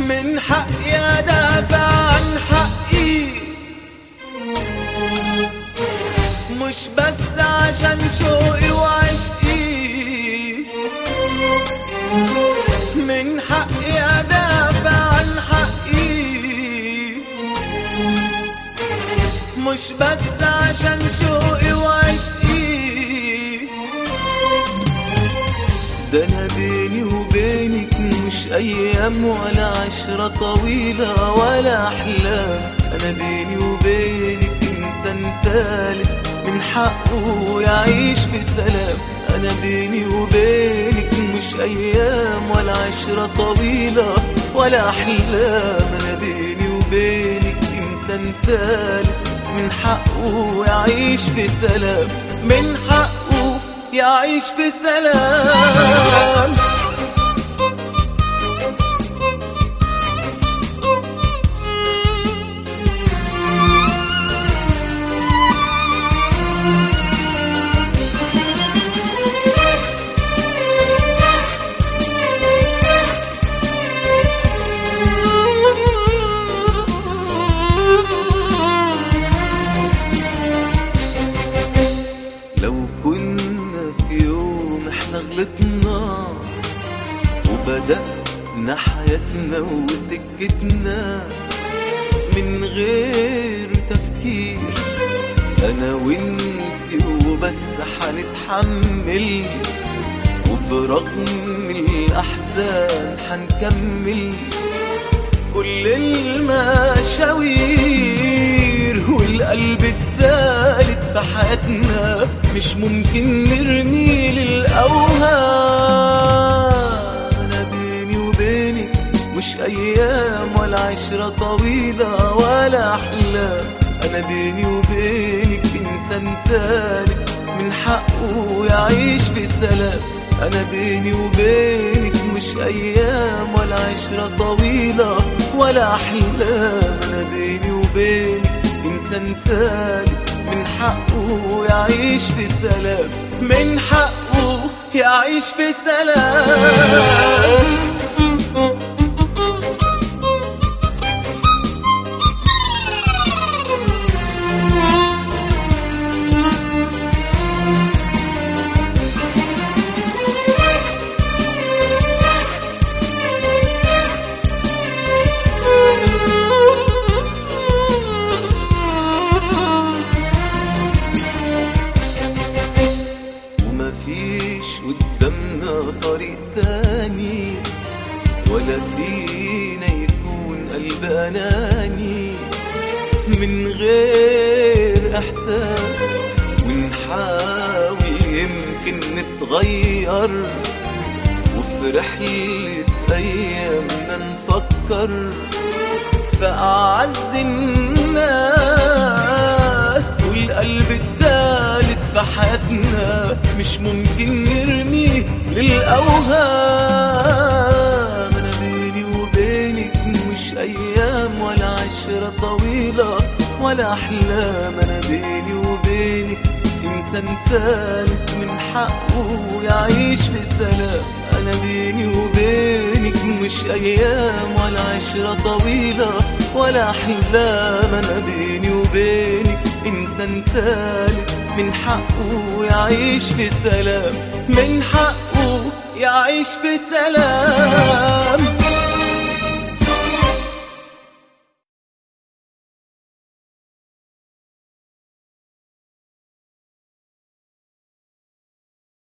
من حقي ادافع عن حقي مش بس عشان شوقي وعشقي من حقي ادافع عن حقي مش بس عشان شوقي وعشقي ده انا بيني وبينك مش ايام ولا عشرة طويلة ولا احلام انا بيني وبينك انسان تالت من حقه يعيش في سلام انا بيني وبينك مش ايام ولا عشرة طويلة ولا احلام انا بيني وبينك انسان تالت من حقه يعيش في سلام من حقه يعيش في سلام لو كنا في يوم احنا غلطنا وبدأنا حياتنا وسكتنا من غير تفكير انا وانتي وبس حنتحمل وبرغم الاحزان حنكمل كل المشاوير والقلب الثالث في حياتنا مش ممكن نرميه للأوهام أنا بيني وبينك مش أيام ولا عشرة طويلة ولا أحلام أنا بيني وبينك إنسان تاني من حقه يعيش في سلام أنا بيني وبينك مش أيام ولا عشرة طويلة ولا أحلام أنا بيني وبينك إنسان تاني من حقه يعيش في سلام من حقه يعيش في سلام ومفيش قدامنا طريق تاني ولا فينا يكون قلب أناني من غير إحساس ونحاول يمكن نتغير وفي رحلة أيامنا نفكر فأعز الناس والقلب التالت في حياتنا مش ممكن نرميه للأوهام أنا بيني وبينك مش أيام ولا عشرة طويلة ولا أحلام أنا بيني وبينك إنسان تالت من حقه يعيش في سلام أنا بيني وبينك مش أيام ولا عشرة طويلة ولا أحلام أنا بيني وبينك إنسان تالت من حقه يعيش في سلام من حقه يعيش في سلام